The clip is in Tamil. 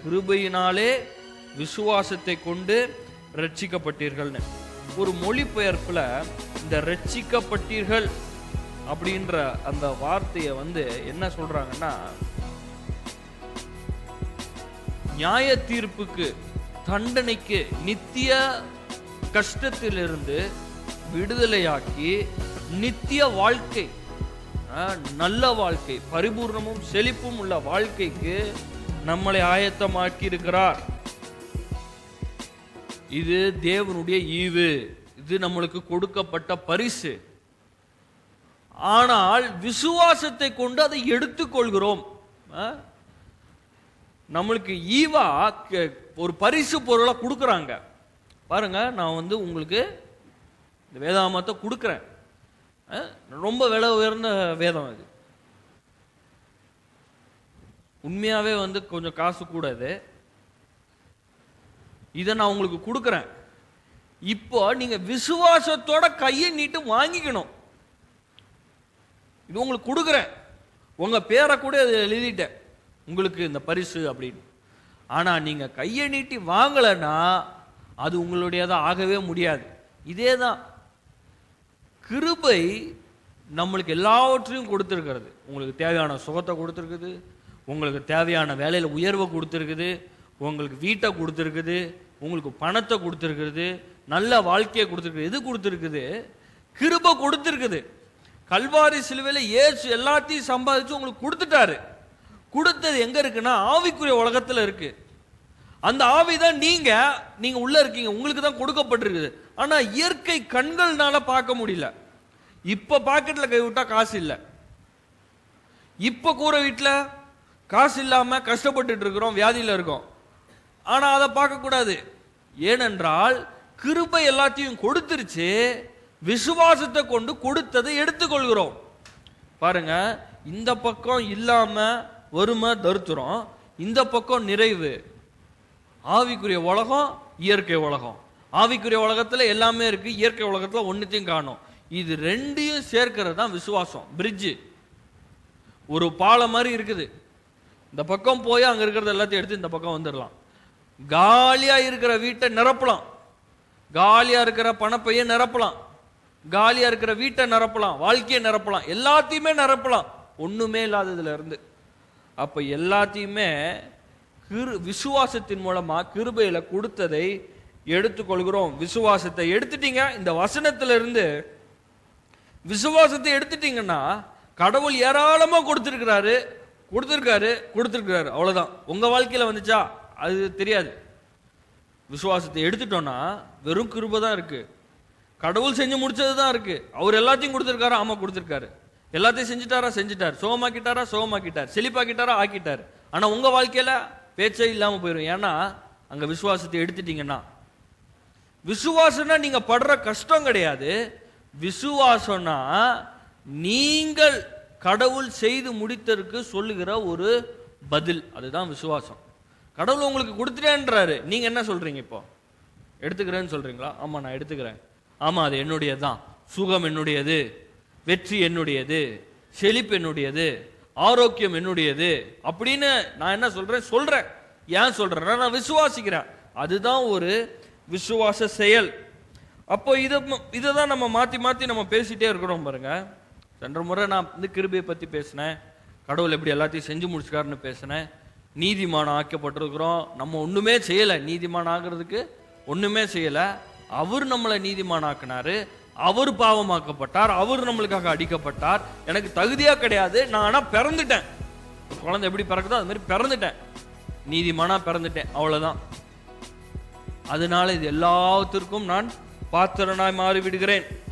கிருபையினாலே விசுவாசத்தை கொண்டு ரட்சிக்கப்பட்டீர்கள்னு ஒரு மொழிபெயர்ப்புல இந்த ரட்சிக்கப்பட்டீர்கள் அப்படின்ற அந்த வார்த்தையை வந்து என்ன சொல்றாங்கன்னா நியாய தீர்ப்புக்கு தண்டனைக்கு நித்திய கஷ்டத்திலிருந்து விடுதலையாக்கி நித்திய வாழ்க்கை ஆஹ், நல்ல வாழ்க்கை பரிபூர்ணமும் செழிப்பும் உள்ள வாழ்க்கைக்கு நம்மளை ஆயத்தமாக்கி இருக்கிறார் இது தேவனுடைய ஈவு இது நம்மளுக்கு கொடுக்கப்பட்ட பரிசு ஆனால் விசுவாசத்தை கொண்டு அதை எடுத்துக்கொள்கிறோம் ஆ? நம்மளுக்கு ஈவா க- ஒரு பரிசு பொருளை கொடுக்குறாங்க பாருங்க நான் வந்து உங்களுக்கு இந்த வேதாமத்தை கொடுக்குறேன் ஆ? ரொம்ப விலை உயர்ந்த வேதம் இது உண்மையாவே வந்து கொஞ்சம் காசு கூட இது இதை நான் உங்களுக்கு கொடுக்குறேன் இப்போ நீங்க விசுவாசத்தோட கையை நீட்டு வாங்கிக்கணும் இது உங்களுக்கு கொடுக்குறேன் உங்க பேரை கூட இது எழுதிட்டேன் உங்களுக்கு இந்த பரிசு அப்படின்னு ஆனா நீங்க கையை நீட்டி வாங்கலைன்னா அது உங்களுடையதா ஆகவே முடியாது இதே தான் கிருபை நம்மளுக்கு எல்லாவற்றையும் கொடுத்துருக்கிறது உங்களுக்கு தேவையான சுகத்தை கொடுத்துருக்குது உங்களுக்கு தேவையான வேலையில உயர்வை கொடுத்துருக்குது உங்களுக்கு வீட்டை கொடுத்துருக்குது உங்களுக்கு பணத்தை கொடுத்துருக்குது நல்ல வாழ்க்கையை கொடுத்துருக்குது எது கொடுத்துருக்குது கிருபை கொடுத்துருக்குது கல்வாரி சிலுவையில் இயேசு எல்லாத்தையும் சம்பாதிச்சு உங்களுக்கு கொடுத்துட்டாரு கொடுத்தது எங்க இருக்குன்னா ஆவிக்குரிய உலகத்துல இருக்கு அந்த ஆவி தான் நீங்க நீங்க உள்ள இருக்கீங்க உங்களுக்கு தான் கொடுக்கப்பட்டிருக்குது ஆனா இயற்கை கண்கள்னால பார்க்க முடியல இப்ப பாக்கெட்ல கை விட்டா காசு இல்ல இப்ப கூரை வீட்டுல காசு இல்லாம கஷ்டப்பட்டுட்டு இருக்கிறோம் வியாதியில இருக்கோம் ஆனா அதை பார்க்க கூடாது ஏனென்றால் கிருபை எல்லாத்தையும் கொடுத்துருச்சு விசுவாசத்தை கொண்டு கொடுத்ததை எடுத்துக்கொள்கிறோம் பாருங்க இந்த பக்கம் இல்லாம வறுமை தருத்துறோம் இந்த பக்கம் நிறைவு ஆவிக்குரிய உலகம் இயற்கை உலகம் ஆவிக்குரிய உலகத்துல எல்லாமே இருக்கு இயற்கை உலகத்துல ஒன்னுத்தையும் காணும் இது ரெண்டையும் சேர்க்கிறது தான் விசுவாசம் பிரிட்ஜு ஒரு பாலம் மாதிரி இருக்குது இந்த பக்கம் போய் அங்க இருக்கிறது எல்லாத்தையும் எடுத்து இந்த பக்கம் வந்துடலாம் காலியா இருக்கிற வீட்டை நிரப்பலாம் காலியா இருக்கிற பணப்பைய நிரப்பலாம் காலியா இருக்கிற வீட்டை நிரப்பலாம் வாழ்க்கையை நிரப்பலாம் எல்லாத்தையுமே நிரப்பலாம் ஒண்ணுமே இல்லாததுல இருந்து அப்ப எல்லாத்தையுமே கிரு விசுவாசத்தின் மூலமா கிருபையில கொடுத்ததை எடுத்துக்கொள்கிறோம் விசுவாசத்தை எடுத்துட்டீங்க இந்த வசனத்துல இருந்து விசுவாசத்தை எடுத்துட்டீங்கன்னா கடவுள் ஏராளமா கொடுத்திருக்கிறாரு கொடுத்திருக்காரு கொடுத்திருக்கிறாரு அவ்வளவுதான் உங்க வாழ்க்கையில வந்துச்சா அது தெரியாது விசுவாசத்தை எடுத்துட்டோம்னா வெறும் கிருபை தான் இருக்கு கடவுள் செஞ்சு முடிச்சது தான் இருக்கு அவர் எல்லாத்தையும் கொடுத்திருக்காரா ஆமா கொடுத்திருக்காரு எல்லாத்தையும் செஞ்சுட்டாரா செஞ்சுட்டார் சோகமாக்கிட்டாரா சோகமாக்கிட்டார் செழிப்பாக்கிட்டாரா ஆக்கிட்டார் ஆனா உங்க வாழ்க்கையில பேச்சே இல்லாம போயிடும் ஏன்னா அங்க விசுவாசத்தை எடுத்துட்டீங்கன்னா விசுவாசம்னா நீங்க படுற கஷ்டம் கிடையாது விசுவாசம்னா நீங்கள் கடவுள் செய்து முடித்ததற்கு சொல்லுகிற ஒரு பதில் அதுதான் விசுவாசம் கடவுள் உங்களுக்கு கொடுத்துட்டேன்றாரு நீங்க என்ன சொல்றீங்க இப்போ எடுத்துக்கிறேன்னு சொல்றீங்களா ஆமா நான் எடுத்துக்கிறேன் ஆமா அது என்னுடையதுதான் சுகம் என்னுடையது வெற்றி என்னுடையது செழிப்பு என்னுடையது ஆரோக்கியம் என்னுடையது அப்படின்னு நான் என்ன சொல்றேன் சொல்றேன் ஏன் சொல்றேன்னா நான் விசுவாசிக்கிறேன் அதுதான் ஒரு விசுவாச செயல் அப்போ இதை இதை தான் நம்ம மாத்தி மாத்தி நம்ம பேசிட்டே இருக்கிறோம் பாருங்க சென்ற முறை நான் வந்து கிருபையை பத்தி பேசினேன் கடவுள் எப்படி எல்லாத்தையும் செஞ்சு முடிச்சுக்காருன்னு பேசினேன் நீதிமானம் ஆக்கப்பட்டிருக்கிறோம் நம்ம ஒண்ணுமே செய்யல நீதிமான் ஆகிறதுக்கு ஒண்ணுமே செய்யல அவர் நம்மளை நீதிமான் ஆக்கினாரு அவர் பாவமாக்கப்பட்டார் அவர் நம்மளுக்காக அடிக்கப்பட்டார் எனக்கு தகுதியா கிடையாது நான் ஆனா பிறந்துட்டேன் குழந்தை எப்படி பிறக்குதோ அது மாதிரி பிறந்துட்டேன் நீதிமானா பிறந்துட்டேன் அவ்வளவுதான் அதனால இது எல்லாத்திற்கும் நான் பாத்திரனாய் மாறி விடுகிறேன்